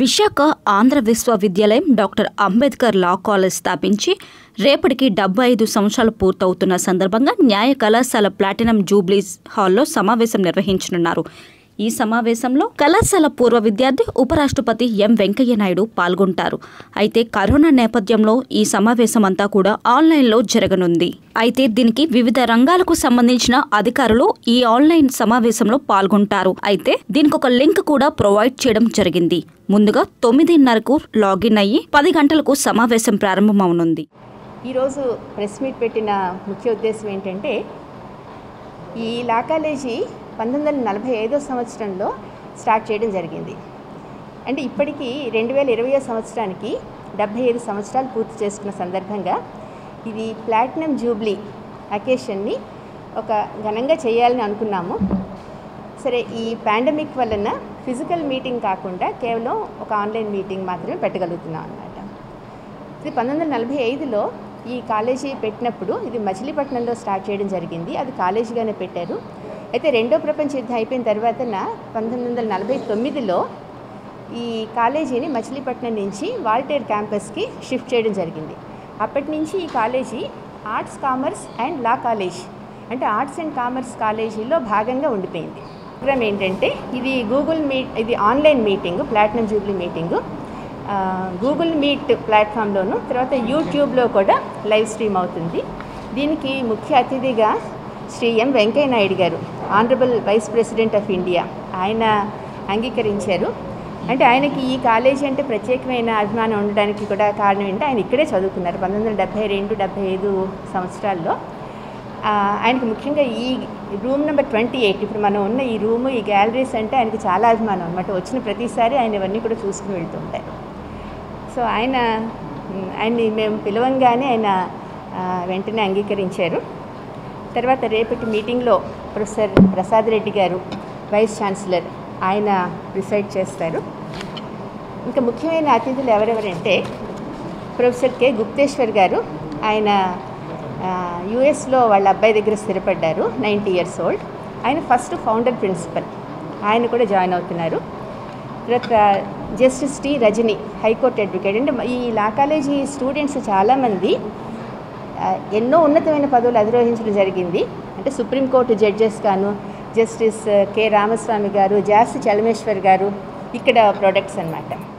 విశాఖ ఆంధ్ర విశ్వవిద్యాలయం doctor Ambedkar law college స్థాపించి రేపటికి డెబ్బై ఐదు సంవత్సరాలు పూర్తవుతున్న సందర్భంగా న్యాయ కళాశాల ప్లాటినం జూబ్లీస్ హాల్లో సమావేశం నిర్వహించనున్నారు ఈ సమావేశంలో కళాశాల పూర్వ విద్యార్థి ఉపరాష్ట్రపతి ఎం వెంకయ్య నాయుడు పాల్గొంటారు అయితే కరోనా నేపథ్యంలో ఈ సమావేశం అంతా కూడా ఆన్లైన్లో జరగనుంది అయితే దీనికి వివిధ రంగాలకు సంబంధించిన అధికారులు ఈ ఆన్లైన్ సమావేశంలో పాల్గొంటారు అయితే దీనికి ఒక లింక్ కూడా ప్రొవైడ్ చేయడం జరిగింది ముందుగా తొమ్మిదిన్నరకు లాగిన్ అయ్యి పది గంటలకు సమావేశం ప్రారంభమవనుంది ఈరోజు ప్రెస్ మీట్ పెట్టిన ముఖ్య ఉద్దేశం ఏంటంటే ఈ లా కాలేజీ పంతొమ్మిది వందల నలభై ఐదో సంవత్సరంలో స్టార్ట్ చేయడం జరిగింది అంటే ఇప్పటికీ రెండు వేల ఇరవయో సంవత్సరానికి డెబ్భై ఐదు సంవత్సరాలు పూర్తి చేసుకున్న సందర్భంగా ఇది ప్లాటినం జూబ్లీ అకేషన్ని ఒక ఘనంగా చేయాలని అనుకున్నాము సరే ఈ పాండమిక్ వలన ఫిజికల్ మీటింగ్ కాకుండా కేవలం ఒక ఆన్లైన్ మీటింగ్ మాత్రమే పెట్టగలుగుతున్నాం అన్నమాట ఇది పంతొమ్మిది వందల నలభై ఐదులో ఈ కాలేజీ పెట్టినప్పుడు ఇది మచిలీపట్నంలో స్టార్ట్ చేయడం జరిగింది అది కాలేజీగానే పెట్టారు అయితే రెండో ప్రపంచ యుద్ధం అయిపోయిన తర్వాతన పంతొమ్మిది వందల నలభై తొమ్మిదిలో ఈ కాలేజీని మచిలీపట్నం నుంచి వాల్టేర్ క్యాంపస్కి షిఫ్ట్ చేయడం జరిగింది అప్పటి నుంచి ఈ college arts commerce and law college అంటే ఆర్ట్స్ అండ్ కామర్స్ కాలేజీలో భాగంగా ఉండిపోయింది ప్రోగ్రామ్ ఏంటంటే ఇది గూగుల్ మీట్ ఇది online meeting platinum jubilee meeting Google meet ప్లాట్ఫామ్లోను తర్వాత యూట్యూబ్లో కూడా లైవ్ స్ట్రీమ్ అవుతుంది దీనికి ముఖ్య అతిథిగా శ్రీ ఎం వెంకయ్య నాయుడు గారు honourable vice president of India ఆయన అంగీకరించారు అంటే ఆయనకి ఈ కాలేజీ అంటే ప్రత్యేకమైన అభిమానం ఉండడానికి కూడా కారణం ఏంటంటే ఆయన ఇక్కడే చదువుకున్నారు పంతొమ్మిది వందల డెబ్బై రెండు డెబ్బై ఐదు సంవత్సరాల్లో ఆయనకు ముఖ్యంగా ఈ రూమ్ నెంబర్ ట్వంటీ ఎయిట్ ఇప్పుడు మనం ఉన్న ఈ రూము ఈ గ్యాలరీస్ అంటే ఆయనకి చాలా అభిమానం అనమాట వచ్చిన ప్రతిసారి ఆయన ఇవన్నీ కూడా చూసుకుని వెళ్తుంటారు సో ఆయన ఆయన్ని మేము పిలవంగానే ఆయన వెంటనే అంగీకరించారు తర్వాత రేపటి మీటింగ్లో ప్రొఫెసర్ ప్రసాద్ రెడ్డి గారు వైస్ ఛాన్సలర్ ఆయన ప్రిసైడ్ చేస్తారు ఇంకా ముఖ్యమైన అతిథులు ఎవరెవరంటే ప్రొఫెసర్ కె గుప్తేశ్వర్ గారు ఆయన యుఎస్లో వాళ్ళ అబ్బాయి దగ్గర స్థిరపడ్డారు నైంటీ ఇయర్స్ ఓల్డ్ ఆయన ఫస్ట్ ఫౌండర్ ప్రిన్సిపల్ ఆయన కూడా జాయిన్ అవుతున్నారు తర్వాత justice T Rajani high court advocate అంటే ఈ లా కాలేజీ స్టూడెంట్స్ చాలామంది ఎన్నో ఉన్నతమైన పదవులు అధిరోహించడం జరిగింది అంటే సుప్రీంకోర్టు జడ్జెస్ గాను జస్టిస్ కె రామస్వామి గారు జాస్తి చలమేశ్వర్ గారు ఇక్కడ ప్రొడక్ట్స్ అనమాట